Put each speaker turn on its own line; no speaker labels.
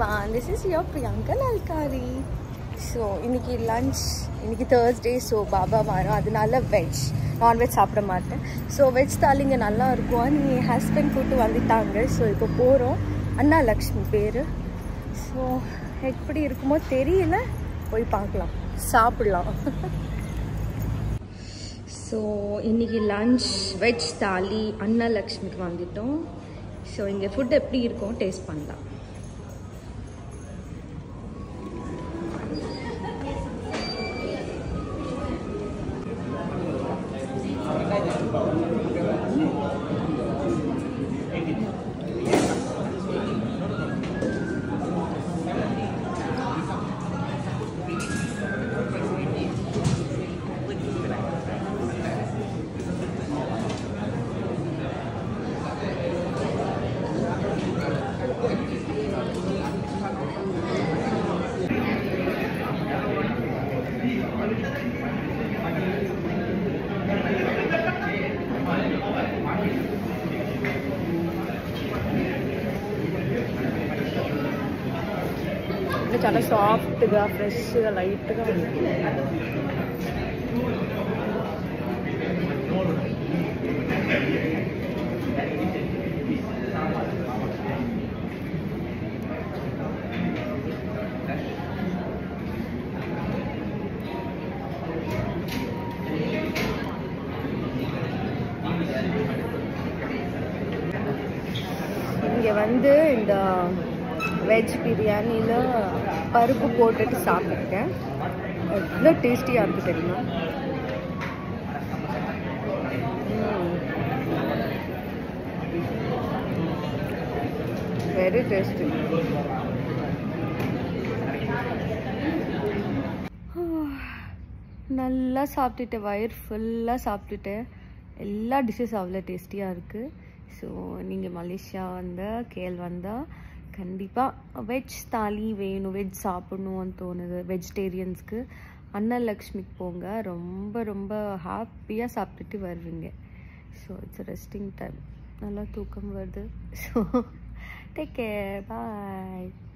everyone, this is your Priyanka Nalkari. So இன்னைக்கு lunch இன்னைக்கு Thursday so Baba வாரம் அதனால வெஜ் நான்வெஜ் சாப்பிட மாட்டேன் ஸோ வெஜ் தாலிங்க நல்லா இருக்கும் நீ ஹஸ்பண்ட் கூட்டு வந்துட்டாங்க ஸோ இப்போ போகிறோம் அண்ணா லக்ஷ்மி பேர் ஸோ எப்படி இருக்குமோ தெரியல போய் பார்க்கலாம் சாப்பிடலாம் ஸோ இன்னைக்கு லன்ச் வெஜ் தாலி அண்ணா லக்ஷ்மிக்கு வந்துட்டோம் ஸோ இங்கே ஃபுட் எப்படி இருக்கும் டேஸ்ட் பண்ணலாம் ఇది చాలా సాఫ్ట్గా ఫ్రెష్గా లైట్గా ఉంది இங்கே வந்து இந்த வெஜ் பிரியாணியில் பருப்பு போட்டுட்டு சாப்பிட்டுருக்கேன் எவ்வளோ டேஸ்டியாக இருக்குது தெரியுமா வெரி டேஸ்டி நல்லா சாப்பிட்டுட்டேன் வயிறு ஃபுல்லாக சாப்பிட்டுட்டேன் எல்லா டிஷ்ஷஸ் அவ்வளோ டேஸ்டியாக இருக்குது ஸோ நீங்கள் மலேசியா வந்தால் கேள் வந்தால் கண்டிப்பாக வெஜ் தாலி வேணும் வெஜ் சாப்பிடணும்னு தோணுது வெஜிடேரியன்ஸ்க்கு அன்னலக்ஷ்மிக்கு போங்க ரொம்ப ரொம்ப ஹாப்பியாக சாப்பிட்டுட்டு வருவீங்க ஸோ இட்ஸ் ரெஸ்டிங் டைம் நல்லா தூக்கம் வருது ஸோ டேக் கேர் பாய்